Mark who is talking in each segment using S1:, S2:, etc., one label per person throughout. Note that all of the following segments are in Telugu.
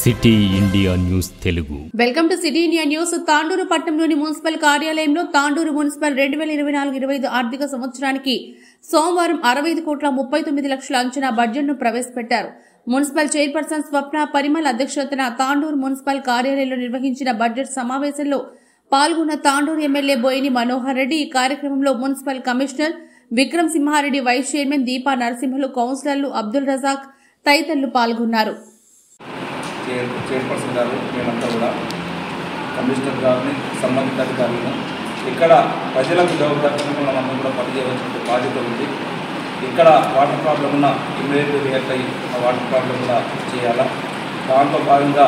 S1: city India news Telugu
S2: welcome to city India news Tandur పట్టణంలోని మున్సిపల్ కార్యాలయంలో తాండూరు మున్సిపల్ రెండు వేల ఇరవై నాలుగు ఇరవై ఐదు ఆర్థిక సంవత్సరానికి సోమవారం అరవై ఐదు కోట్ల ముప్పై తొమ్మిది లక్షల అంచనా బడ్జెట్ను ప్రవేశపెట్టారు మున్సిపల్ చైర్పర్సన్ స్వప్న పరిమల్ అధ్యక్షతన తాండూరు మున్సిపల్ కార్యాలయంలో నిర్వహించిన బడ్జెట్ సమావేశంలో పాల్గొన్న తాండూరు ఎమ్మెల్యే బోయిని మనోహర్ రెడ్డి ఈ కార్యక్రమంలో municipal commissioner Vikram Simha Reddy vice chairman Deepa Narasimhulu కౌన్సిలర్లు అబ్దుల్ రజాక్ తదితరులు పాల్గొన్నారు
S3: చైర్ చైర్పర్సన్ గారు మేమంతా కూడా కమిషనర్ గారిని సంబంధిత అధికారులను ఇక్కడ ప్రజలకు జవాబుదారీగా మనం కూడా పనిచేయవలసిన బాధ్యత ఉంది ఇక్కడ వాటర్ ప్రాబ్లం ఉన్న ఇమ్మీడియట్ రియాక్ట్ అయ్యి ఆ వాటర్ ప్రాబ్లం కూడా చేయాలా దాంట్లో భాగంగా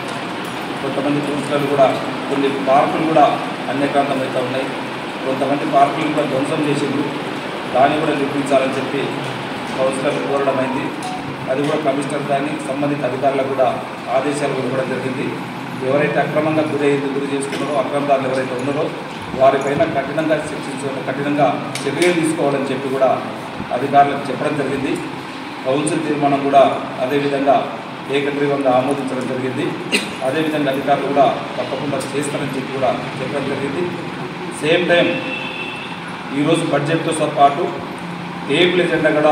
S3: కొంతమంది కౌన్సిలర్లు కూడా కొన్ని పార్కులు కూడా అన్యకాంతం అవుతూ ఉన్నాయి కొంతమంది పార్కులు కూడా ధ్వంసం చేసిండ్రు దాన్ని కూడా నిర్మించాలని చెప్పి కౌన్సిలర్లు కోరడం అయింది అది కూడా కమిషనర్ కానీ సంబంధిత అధికారులకు కూడా ఆదేశాలు ఇవ్వడం జరిగింది ఎవరైతే అక్రమంగా గురి గురి చేసుకున్నారో అక్రమదారులు ఎవరైతే ఉన్నారో వారిపైన కఠినంగా శిక్షించడం కఠినంగా చర్యలు తీసుకోవాలని చెప్పి కూడా అధికారులకు చెప్పడం జరిగింది కౌన్సిల్ తీర్మానం కూడా అదేవిధంగా ఏకగ్రీవంగా ఆమోదించడం జరిగింది అదేవిధంగా అధికారులు కూడా తప్పకుండా చేస్తారని చెప్పి కూడా చెప్పడం జరిగింది సేమ్ టైం ఈరోజు బడ్జెట్తో పాటు టేబుల్ ఎజెండా కూడా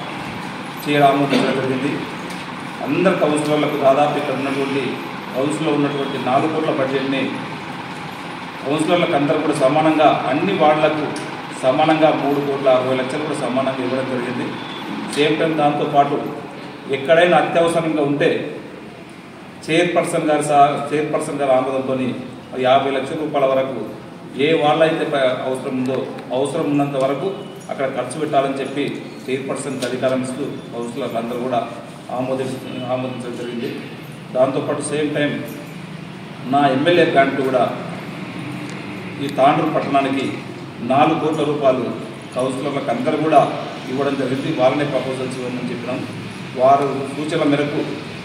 S3: చేయడం ఆమోదించడం జరిగింది అందరు కౌన్సిలర్లకు దాదాపు ఇక్కడ ఉన్నటువంటి కౌన్సిల్లో ఉన్నటువంటి నాలుగు కోట్ల బడ్జెట్ని కౌన్సిలర్లకు అందరూ కూడా సమానంగా అన్ని వార్డులకు సమానంగా మూడు కోట్ల అరవై లక్షలు కూడా సమానంగా ఇవ్వడం జరిగింది సేమ్ టైం దాంతోపాటు ఎక్కడైనా అత్యవసరంగా ఉంటే చైర్పర్సన్ గారి సా చైర్పర్సన్ గారి ఆమోదంతో యాభై లక్షల రూపాయల వరకు ఏ వాళ్ళైతే ప- అవసరం ఉందో అవసరం ఉన్నంత వరకు అక్కడ ఖర్చు పెట్టాలని చెప్పి చైర్పర్సన్కి అధికారం ఇస్తూ కౌన్సిలర్లు అందరూ కూడా ఆమోది ఆమోదించడం జరిగింది దాంతోపాటు సేమ్ టైం నా ఎమ్మెల్యే గ్రాంట్ కూడా ఈ తాండ్రు పట్టణానికి నాలుగు కోట్ల రూపాయలు కౌన్సిలర్లకు అందరూ కూడా ఇవ్వడం జరిగింది వాళ్ళనే ప్రపోజల్స్ ఇవ్వమని చెప్పినాం వారు సూచనల మేరకు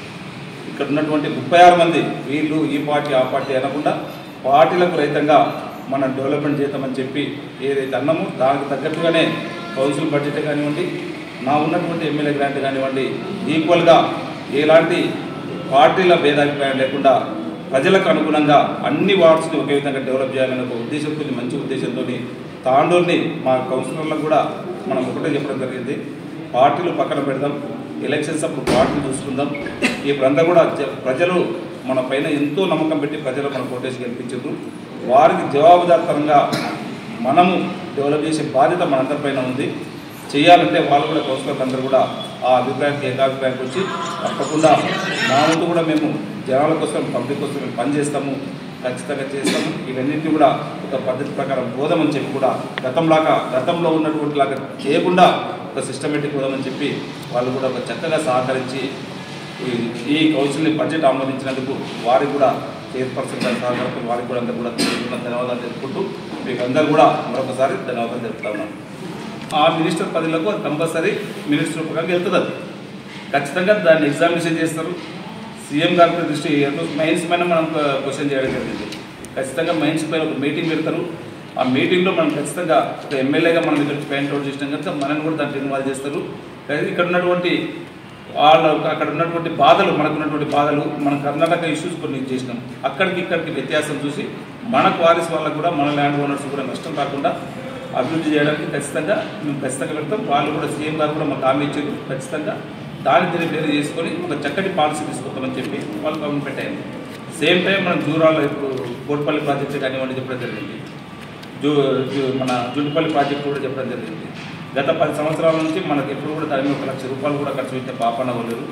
S3: ఇక్కడ ఉన్నటువంటి ముప్పై ఆరు మంది వీళ్ళు ఈ పార్టీ ఆ పార్టీ అనకుండా పార్టీలకు రహితంగా మనం డెవలప్మెంట్ చేద్దామని చెప్పి ఏదైతే అన్నామో దానికి తగ్గట్టుగానే కౌన్సిల్ బడ్జెట్ కానివ్వండి నా ఉన్నటువంటి ఎమ్మెల్యే గ్రాంట్ కానివ్వండి ఈక్వల్గా ఎలాంటి పార్టీల భేదాభిప్రాయం లేకుండా ప్రజలకు అనుగుణంగా అన్ని వార్డ్స్ని ఒకే విధంగా డెవలప్ చేయాలనే ఒక ఉద్దేశంతో మంచి ఉద్దేశంతో తాండూరుని మా కౌన్సిలర్లకు కూడా మనం ఒకటే చెప్పడం జరిగింది పార్టీలు పక్కన పెడదాం ఎలక్షన్స్ అప్పుడు పార్టీలు చూసుకుందాం ఇప్పుడంతా కూడా జ- ప్రజలు మన పైన ఎంతో నమ్మకం పెట్టి ప్రజలు మన కోటేసి గెలిపించారు వారికి జవాబుదారితనంగా మనము డెవలప్ చేసే బాధ్యత మనందరిపైన ఉంది చేయాలంటే వాళ్ళు కూడా కౌన్సిలర్లు అందరూ కూడా ఆ అభిప్రాయానికి ఏకాభిప్రాయానికి వచ్చి తప్పకుండా మా వంతు కూడా మేము జనాల కోసం పబ్లిక్ కోసం మేము పనిచేస్తాము ఖచ్చితంగా చేస్తాము ఇవన్నింటినీ కూడా ఒక పద్ధతి ప్రకారం పోదామని చెప్పి కూడా గతంలాగా గతంలో ఉన్నటువంటి లాగా చేయకుండా ఒక సిస్టమేటిక్ పోదామని చెప్పి వాళ్ళు కూడా ఒక చక్కగా సహకరించి ఈ- ఈ కౌన్సిల్ని బడ్జెట్ ఆమోదించినందుకు వారికి కూడా చైర్పర్సన్ గారి సహకారంతో వారికి కూడా అందరూ కూడా తరపున ధన్యవాదాలు తెలుపుకుంటూ మీకు అందరూ కూడా మరొకసారి ధన్యవాదాలు తెలుపుతా ఉన్నాను ఆ మినిస్టర్ పదవులకు అది కంపల్సరీ మినిస్టర్ రూపకంగా వెళ్తుంది అది ఖచ్చితంగా దాన్ని ఎగ్జామినేషన్ చేస్తారు సీఎం గారి దృష్టి మైన్స్ పైన మనం క్వశ్చన్ చేయడం జరిగింది ఖచ్చితంగా మైన్స్ పైన ఒక మీటింగ్ పెడతారు ఆ మీటింగ్లో మనం ఖచ్చితంగా ఒక ఎమ్మెల్యేగా మనం ఇక్కడ పాయింట్ అవుట్ చేసినాం కనుక మనల్ని కూడా దాంట్లో ఇన్వాల్వ్ చేస్తారు కానీ ఇక్కడ ఉన్నటువంటి వాళ్ళ అక్కడ ఉన్నటువంటి బాధలు మనకు ఉన్నటువంటి బాధలు మన కర్ణాటక ఇష్యూస్ కొన్ని చేసినాం అక్కడికి ఇక్కడికి వ్యత్యాసం చూసి మనకు వారిస్ వాళ్ళకు కూడా మన ల్యాండ్ ఓనర్స్ కూడా నష్టం రాకుండా అభివృద్ధి చేయడానికి ఖచ్చితంగా మేము ఖచ్చితంగా పెడతాం వాళ్ళు కూడా సీఎం గారు కూడా మాకు హామీ ఇచ్చారు ఖచ్చితంగా దాని దీన్ని వేరు చేసుకొని ఒక చక్కటి పాలసీ తీసుకొస్తామని చెప్పి వాళ్ళు గవర్నమెంట్ పెట్టారు సేమ్ టైం మనం జూరాలో ఇప్పుడు కోట్పల్లి ప్రాజెక్టు కానివ్వండి చెప్పడం జరిగింది జూ జూ- మన జుంటుపల్లి ప్రాజెక్టు కూడా చెప్పడం జరిగింది గత పది సంవత్సరాల నుంచి మనకి ఎప్పుడు కూడా దాని మీద ఒక లక్ష రూపాయలు కూడా ఖర్చు పెట్టే పాపన వాళ్ళు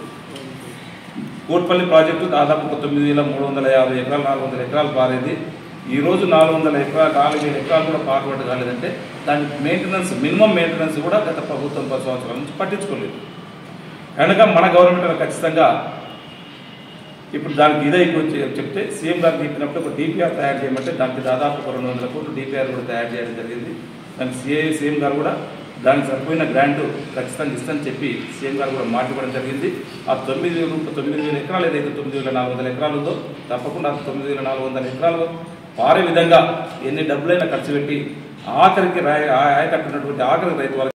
S3: కోట్పల్లి ప్రాజెక్టు దాదాపు ఒక తొమ్మిది వేల మూడు వందల యాభై ఎకరాలు నాలుగు వందల ఎకరాలు పారేది ఈ రోజు నాలుగు వందల ఎకరాలు నాలుగు వేల ఎకరాలు కూడా పాటుపడి కాలేదంటే దాని మెయింటెనెన్స్ మినిమం మెయింటెనెన్స్ కూడా గత ప్రభుత్వం పది సంవత్సరాల నుంచి పట్టించుకోలేదు కనుక మన గవర్నమెంట్ ఖచ్చితంగా ఇప్పుడు దానికి ఇదే ఎక్కువ చె- చెప్తే సీఎం గారు చెప్పినప్పుడు ఒక డిపిఆర్ తయారు చేయమంటే దానికి దాదాపు ఒక రెండు వందల కోట్లు డిపిఆర్ కూడా తయారు చేయడం జరిగింది దానికి సిఐ సీఎం గారు కూడా దానికి సరిపోయిన గ్రాంట్ ఖచ్చితంగా ఇస్తానని చెప్పి సీఎం గారు కూడా మాట ఇవ్వడం జరిగింది ఆ తొమ్మిది వేలు తొమ్మిది వేల ఎకరాలు ఏదైతే తొమ్మిది వేల నాలుగు వందల ఎకరాలు ఉందో తప్పకుండా ఆ తొమ్మిది వేల నాలుగు వందల ఎకరాలు పారే విధంగా ఎన్ని డబ్బులైనా ఖర్చు పెట్టి ఆఖరికి రాయ ఆయకట్టున్నటువంటి ఆఖరికి రైతు వాళ్ళకి